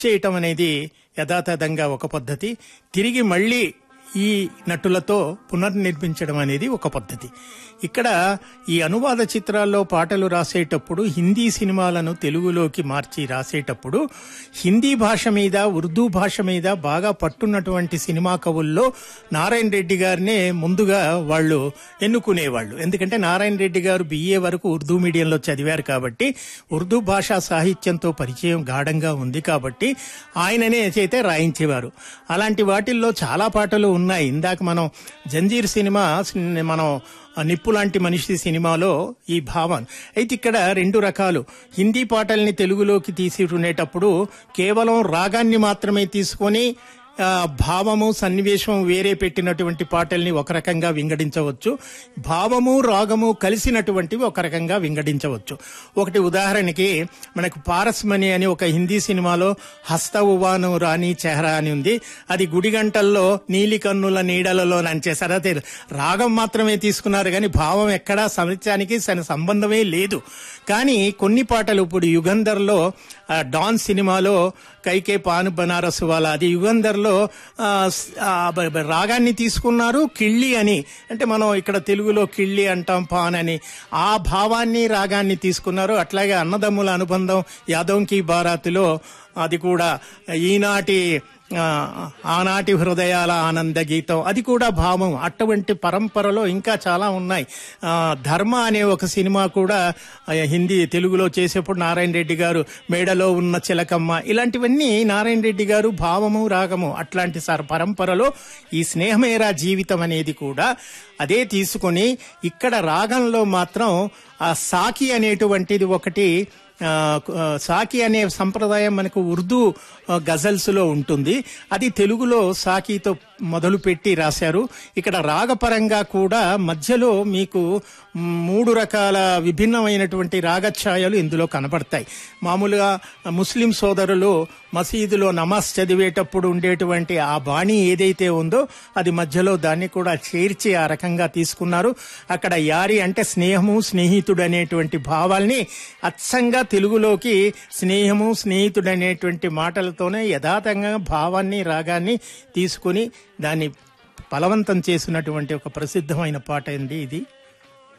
చేయటం అనేది యథాతథంగా ఒక పద్ధతి తిరిగి మళ్ళీ ఈ నటులతో పునర్నిర్మించడం అనేది ఒక పద్ధతి ఇక్కడ ఈ అనువాద చిత్రాల్లో పాటలు రాసేటప్పుడు హిందీ సినిమాలను తెలుగులోకి మార్చి రాసేటప్పుడు హిందీ భాష మీద ఉర్దూ భాష మీద బాగా పట్టున్నటువంటి సినిమా కవుల్లో నారాయణ రెడ్డి గారినే ముందుగా వాళ్ళు ఎన్నుకునేవాళ్ళు ఎందుకంటే నారాయణ రెడ్డి గారు బిఏ వరకు ఉర్దూ మీడియంలో చదివారు కాబట్టి ఉర్దూ భాషా సాహిత్యంతో పరిచయం గాఢంగా ఉంది కాబట్టి ఆయననే అయితే రాయించేవారు అలాంటి వాటిల్లో చాలా పాటలు ఉన్నాయి ఇందాక మనం జంజీర్ సినిమా మనం నిప్పు లాంటి మనిషి సినిమాలో ఈ భావం అయితే ఇక్కడ రెండు రకాలు హిందీ పాటల్ని తెలుగులోకి తీసుకునేటప్పుడు కేవలం రాగాన్ని మాత్రమే తీసుకొని ఆ, భావము సన్నివేశం వేరే పెట్టినటువంటి పాటల్ని ఒక రకంగా వింగడించవచ్చు భావము రాగము కలిసినటువంటివి ఒక రకంగా వింగడించవచ్చు ఒకటి ఉదాహరణకి మనకు పారస్మణి అని ఒక హిందీ సినిమాలో హస్త ఉవాను రాణి చెహరా అని ఉంది అది గుడిగంటల్లో నీలి కన్నుల నీడలలో నంచేశారు అదే రాగం మాత్రమే తీసుకున్నారు కానీ భావం ఎక్కడా సాహిత్యానికి సన సంబంధమే లేదు కానీ కొన్ని పాటలు ఇప్పుడు యుగంధర్లో ఆ, డాన్ సినిమాలో కైకే పాను బనారస్ వాలా అది యుగంధర్లో ఆ, స్- ఆ, బ- బ- రాగాన్ని తీసుకున్నారు కిళ్ళి అని అంటే మనం ఇక్కడ తెలుగులో కిళ్ళి అంటాం పాన్ అని ఆ భావాన్ని రాగాన్ని తీసుకున్నారు అట్లాగే అన్నదమ్ముల అనుబంధం యాదవ్కి బారాతిలో అది కూడా ఈనాటి ఆ, ఆనాటి హృదయాల ఆనంద గీతం అది కూడా భావం అటువంటి పరంపరలో ఇంకా చాలా ఉన్నాయి ఆ, ధర్మ అనే ఒక సినిమా కూడా ఆ, హిందీ తెలుగులో చేసేప్పుడు నారాయణ రెడ్డి గారు మేడలో ఉన్న చిలకమ్మ ఇలాంటివన్నీ నారాయణ రెడ్డి గారు భావము రాగము అట్లాంటి సర పరంపరలో ఈ స్నేహమేరా జీవితం అనేది కూడా అదే తీసుకొని ఇక్కడ రాగంలో మాత్రం ఆ సాకి అనేటువంటిది ఒకటి ఆ, ఆ, సాకి అనే సంప్రదాయం మనకు ఉర్దూ ఆ, గజల్స్ లో ఉంటుంది అది తెలుగులో సాకితో మొదలు పెట్టి రాశారు ఇక్కడ రాగపరంగా కూడా మధ్యలో మీకు మూడు రకాల విభిన్నమైనటువంటి రాగఛాయలు ఇందులో కనబడతాయి మామూలుగా ముస్లిం సోదరులు మసీదులో నమాజ్ చదివేటప్పుడు ఉండేటువంటి ఆ బాణి ఏదైతే ఉందో అది మధ్యలో దాన్ని కూడా చేర్చి ఆ రకంగా తీసుకున్నారు అక్కడ యారి అంటే స్నేహము స్నేహితుడు అనేటువంటి భావాల్ని అచ్చంగా తెలుగులోకి స్నేహము స్నేహితుడు అనేటువంటి మాటలతోనే యథాతంగా భావాన్ని రాగాన్ని తీసుకుని దాన్ని బలవంతం చేసినటువంటి ఒక ప్రసిద్ధమైన పాట అండి ఇది